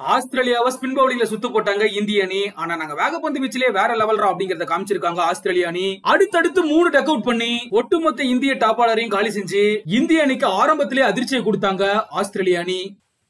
ஆஸ்திரேலியாவை ஸ்பின் பவுலிங்ல சுத்து போட்டாங்க இந்திய அணி ஆனா நாங்க வேகப்பந்து வீச்சிலே வேற லெவல்ரா அப்படிங்கறத காமிச்சிருக்காங்க ஆஸ்திரேலிய அணி அடுத்தடுத்து மூணு டக் அவுட் பண்ணி ஒட்டுமொத்த இந்திய டாப்பாளரையும் காலி செஞ்சு இந்திய அணிக்கு ஆரம்பத்திலே அதிர்ச்சியை கொடுத்தாங்க ஆஸ்திரேலிய அணி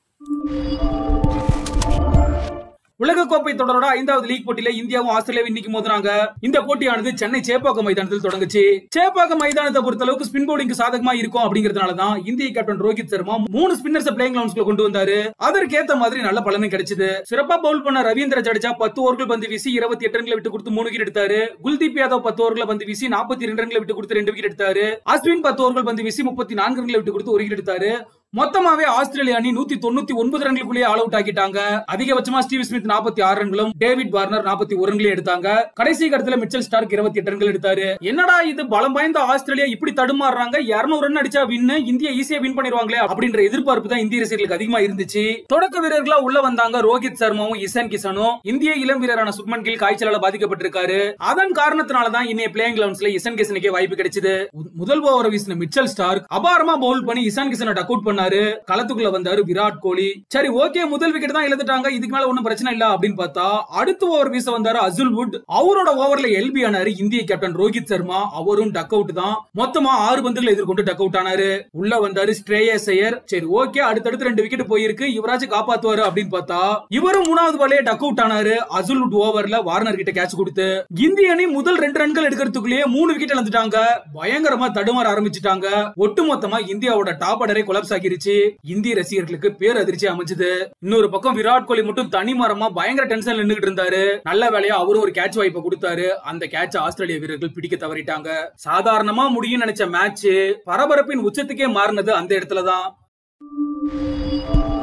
உலகக்கோப்பை தொடரோட ஐந்தாவது லீக் போட்டியில இந்தியாவும் ஆஸ்திரேலியாவும் இன்னைக்கு மோதினாங்க இந்த போட்டியானது சென்னை சேப்பாக்கம் மைதானத்தில் தொடங்குச்சு சேப்பாக்கம் மைதானத்தை பொறுத்த அளவுக்கு ஸ்பின் பவுலிங்க்கு சாதகமா இருக்கும் அப்படிங்கறதுனால தான் இந்திய கேப்டன் ரோஹித் சர்மா மூணு ஸ்பின்னர்ஸ் பிளேயிங் லவுன்ஸ்ல கொண்டு வந்தாரு அதற்கேத்த மாதிரி நல்ல பலனும் கிடைச்சது சிறப்பா பவுல் பண்ண ரவீந்திர ஜடேஜா பத்து ஓவர்கள் பந்து வீசி இருபத்தி எட்டு ரன்களை விட்டு கொடுத்து மூணு விக்கெட் எடுத்தாரு குல்தீப் யாதவ் பத்து ஓவர்களை பந்து வீசி நாற்பத்தி ரெண்டு ரன்களை விட்டு கொடுத்து ரெண்டு விக்கெட் எடுத்தாரு அஸ்வின் பத்து ஓவர்கள் பந்து வீசி முப்பத்தி நான்கு ரன்களை விட்டு கொடுத்து ஒரு விக்கெட் எடுத்தாரு மொத்தமாவே ஆஸ்திரேலிய அணி நூத்தி தொண்ணூத்தி ஒன்பது ரன்களுக்குள்ளே ஆல் அவுட் ஆக்கிட்டாங்க அதிகபட்சமா ஸ்டீவ் ஸ்மித் நாற்பத்தி ஆறு ரன்களும் டேவிட் வார்னர் நாற்பத்தி ஒரு ரன்களையும் எடுத்தாங்க கடைசி கட்டத்துல மிச்சல் ஸ்டார்க் இருபத்தி எட்டு ரன்கள் எடுத்தாரு என்னடா இது பலம் வாய்ந்த ஆஸ்திரேலியா இப்படி தடுமாறுறாங்க இருநூறு ரன் அடிச்சா வின்னு இந்தியா ஈஸியா வின் பண்ணிடுவாங்களே அப்படின்ற எதிர்பார்ப்பு தான் இந்திய ரசிகர்களுக்கு அதிகமா இருந்துச்சு தொடக்க வீரர்களா உள்ள வந்தாங்க ரோஹித் சர்மாவும் இசான் கிஷனும் இந்திய இளம் வீரரான சுப்மன் கில் காய்ச்சலால பாதிக்கப்பட்டிருக்காரு அதன் காரணத்தினாலதான் இன்னைய பிளேயிங் லெவன்ஸ்ல இசான் கிஷனுக்கே வாய்ப்பு கிடைச்சது முதல் ஓவர் வீசின மிச்சல் ஸ்டார்க் அபாரமா பவுல் பண்ணி இசான் கிஷனை டக் அவுட் பண்ணாரு களத்துக்குள்ள வந்தாரு விராட் கோலி சரி ஓகே முதல் விக்கெட் தான் இழந்துட்டாங்க இதுக்கு மேல ஒண்ணும் பிரச்சனை இல்ல அப்படின்னு பார்த்தா அடுத்த ஓவர் வீச வந்தாரு அசுல் வுட் அவரோட ஓவர்ல எல்பி ஆனாரு இந்திய கேப்டன் ரோஹித் சர்மா அவரும் டக் அவுட் தான் மொத்தமா ஆறு பந்துகளை எதிர்கொண்டு டக் அவுட் ஆனாரு உள்ள வந்தாரு ஸ்ட்ரேயஸ் ஐயர் சரி ஓகே அடுத்தடுத்து ரெண்டு விக்கெட் போயிருக்கு இவராச்சும் காப்பாத்துவாரு அப்படின்னு பார்த்தா இவரும் மூணாவது பாலே டக் அவுட் ஆனாரு அசுல் வுட் ஓவர்ல வார்னர் கிட்ட கேட்ச் கொடுத்து இந்திய அணி முதல் ரெண்டு ரன்கள் எடுக்கிறதுக்குள்ளேயே மூணு விக்கெட் இழந்துட்டாங்க பயங்கரமா தடுமாற ஆரம்பிச்சுட்டாங்க ஒட்டுமொத்தமா இந்தியாவோட டாப் ஆர்டரே கொலாப்ஸ் ஆகிருச்சு இந்திய ரசிகர்களுக்கு பேர் அதிர்ச்சி அமைச்சது இன்னொரு பக்கம் விராட் கோலி மட்டும் தனி மரமா பயங்கர டென்ஷன் நின்னுகிட்டு இருந்தாரு நல்ல வேலையா அவரும் ஒரு கேட்ச் வாய்ப்பை கொடுத்தாரு அந்த கேட்ச் ஆஸ்திரேலிய வீரர்கள் பிடிக்க தவறிட்டாங்க சாதாரணமா முடியும் நினைச்ச மேட்ச் பரபரப்பின் உச்சத்துக்கே மாறினது அந்த இடத்துல தான்